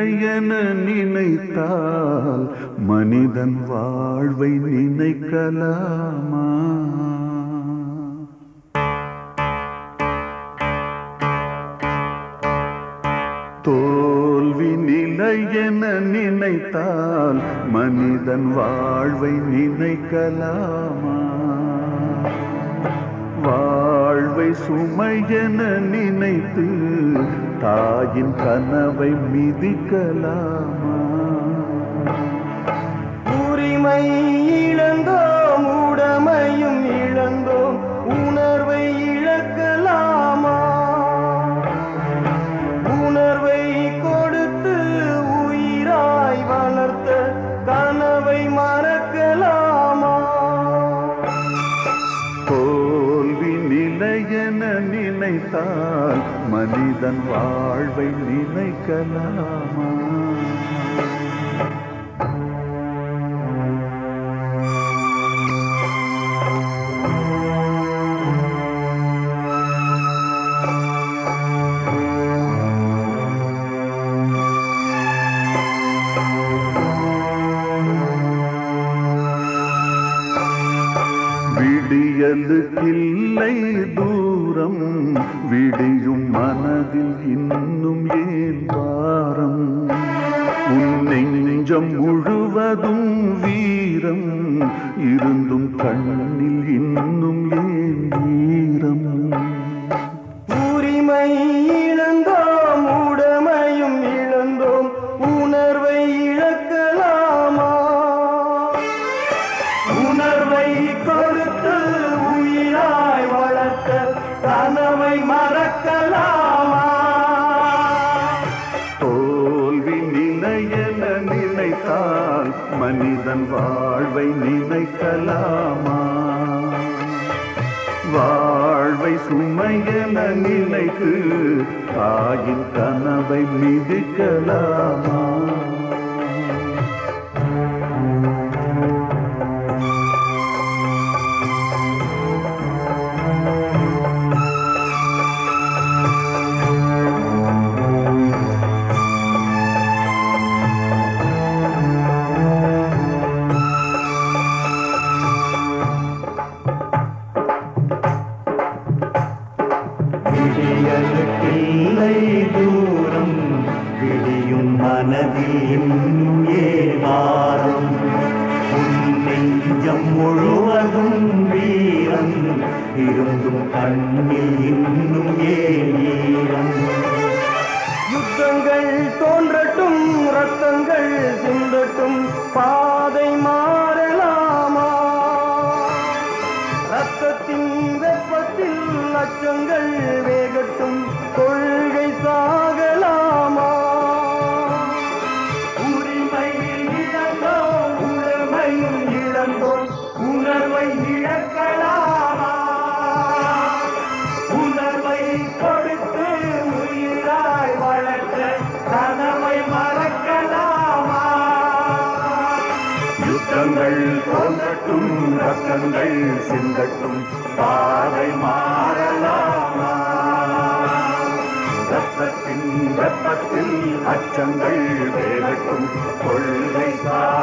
என நினைத்தால் மனிதன் வாழ்வை நினைக்கலாமா தோல்வி நிலை என நினைத்தால் மனிதன் வாழ்வை நினைக்கலாமா வாழ்வை சுமை என நினைத்து தாயின் கனவை மிதிக்கலாமா உரிமை இழந்தோம் உடமையும் இழந்தோம் உணர்வை இழக்கலாமா உணர்வை கொடுத்து உயிராய் வளர்த்த கனவை மறக்கலாமா தோல்வி நிலை என நினைத்தால் மனிதன் வாழ்வை நினைக்கலாமா விடியலுக்கில்லை தூரம் விடியும் மனதில் இன்னும் ஏன் வாரம் உன் நெஞ்சம் முழுவதும் வீரம் இருந்தும் கண்ணில் இன்னும் ஏன் ஈரம் உரிமை இழந்தோம் உடமையும் இழந்தோம் உணர்வை இழக்கலாமா உணர்வை கொடுத்து உயிராய் வளர்த்த கனவை மறக்கலாமா தோல்வி நிலையென நினைத்தால் மனிதன் வாழ்வை நினைக்கலாமா வாழ்வை சுமையென நினைத்து தாயின் கனவை மிதிக்கலாமா விடியலுக்கில்லை தூரம் விடியும் மனதில் இன்னும் ஏவாரம் உன் நெஞ்சம் முழுவதும் வீரம் இருந்தும் கண்ணில் இன்னும் ஏன் யுத்தங்கள் தோன்றட்டும் ரத்தங்கள் சிந்தட்டும் பாதை மாறலாமா ரத்தத்தின் வெப்பத்தில் அச்சங்கள் வேகட்டும் கொள்கை சாகலாமா உரிமை இழந்தோம் உடமையும் இழந்தோம் உணர்வை இழக்கலாமா உணர்வை கொடுத்து உயிராய் வளர்த்த கனவை மறக்கலாமா யுத்தங்கள் தோன்றட்டும் ரத்தங்கள் சிந்தட்டும் பாதை மாறலாமா ரத்தத்தின் வெப்பத்தில் அச்சங்கள் வேகட்டும் கொள்கை சா